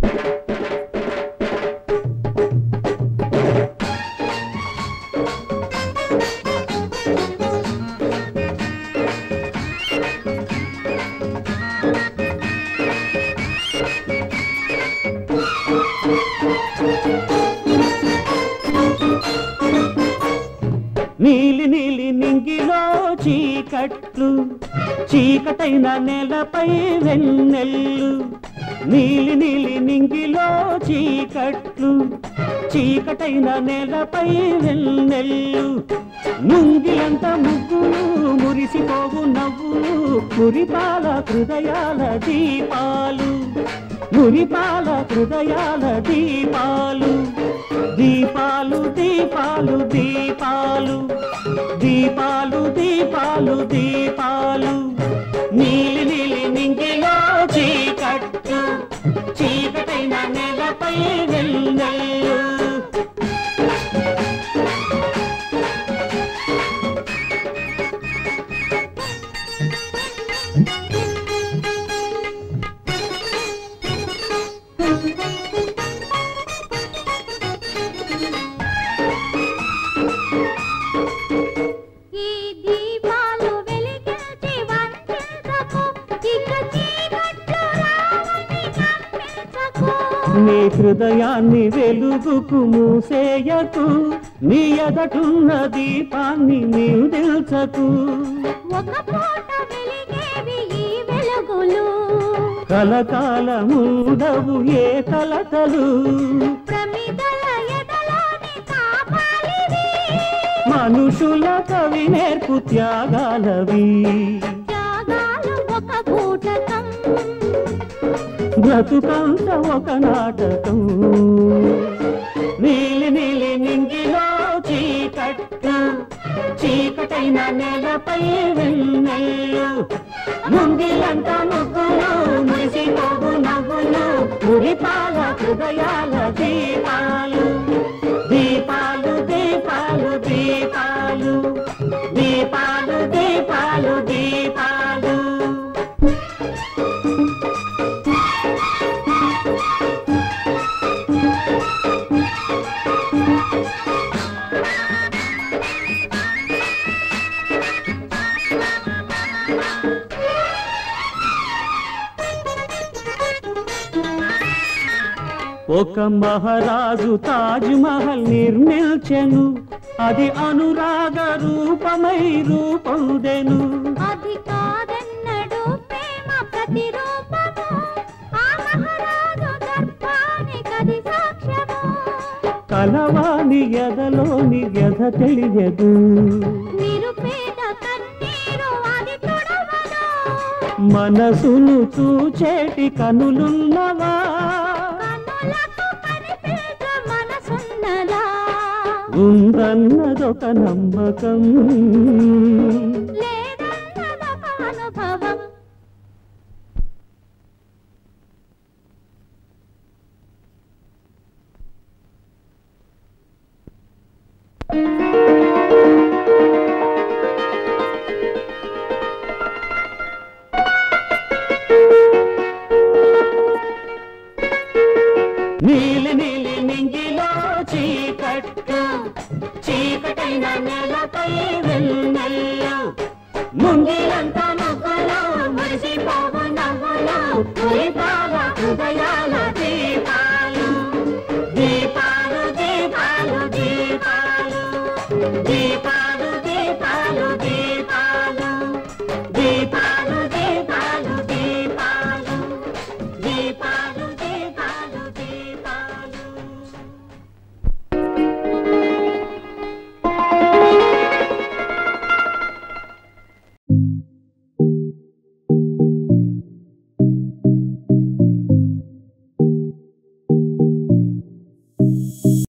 నీలి నీలి నింగిలో చీకట్లు చీకటైన నేలపై వెన్నెల్లు నీలి నీలి నింగిలో చీకట్లు చీకటైన నేలపై వెన్నెల్లు ముంగిలంత ముగ్గులు మురిసిపోవు నవ్వులు మురిపాల హృదయాల దీపాలు మురిపాల హృదయాల దీపాలు దీపాలు దీపాలు దీపాలు దీపాలు దీపాలు దీపాలు నీలి నీలి నింగిలో చీకట్టు చీకటైన నెలపై వెన్నెల్లు ఈ దీపాలు వెలిగించి వంచించకు ఇక చీకట్లు రావని కనిపించకు నీ హృదయాన్ని వెలుగుకు మూసేయకు నీ ఎదటున్న దీపాన్ని నీవు తెలుసకు ఒక పూట వెలిగేవి ఈ వెలుగులు కలకాలముండవు ఏ కలతలు ప్రమిదల ఎదలోని కాపాలివి మనుషుల కవి నేర్పు త్యాగాలవి త్యాగాలు ఒక పూటకం బ్రతుకంత ఒక నాటకం నీలి నీలి నింగిలో చీకట్లు చీకటైన నెలపై వెన్నెల్లు ముంగిలంత ముగ్గులు మురిసిపోవు నవ్వులు మురిపాల హృదయాల దీపాలు దీపాలు దీపాలు దీపాలు దీపాలు దీపాలు దీపాలు ఒక మహారాజు తాజ్ మహల్ నిర్మించెను అది అనురాగ రూపమై రూపొందెను అది కాదన్నడు ప్రేమ ప్రతిరూపము ఆ మహారాజు దర్పానికది సాక్ష్యము కలవాని ఎదలోని వ్యధ తెలియదు నిరుపేద కన్నీరు అది తుడవదు మనసును చూచేటి కనులున్నవా కనులకు కనిపించ మనసున్నదా ఉందన్నదొక నమ్మకం లేదన్నదొక అనుభవం నీలి నీలి నింగిలో చీకట్టు చీకటైన నెలపై వెన్నెల్లు ముంగిలంతా ముగ్గులు మురిసిపోవు నవ్వులు మురిపాల